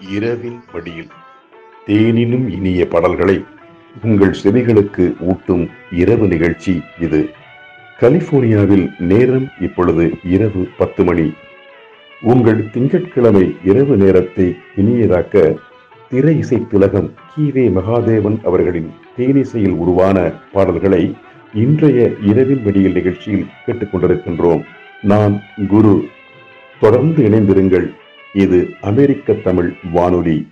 இரவின் மடியில் தேனினும் இனிய பாடல்களை உங்கள் செவிகளுக்கு ஊட்டும் இரவு நிகழ்ச்சி இது கலிபோர்னியாவில் நேரம் இப்பொழுது இரவு பத்து மணி உங்கள் திங்கட்கிழமை இரவு நேரத்தை இனியதாக்க திரை இசை திலகம் கீவே மகாதேவன் அவர்களின் தேனிசையில் உருவான பாடல்களை இன்றைய இரவின் வெடியில் நிகழ்ச்சியில் கேட்டுக்கொண்டிருக்கின்றோம் நான் குரு தொடர்ந்து இணைந்திருங்கள் இது அமெரிக்க தமிழ் வானொலி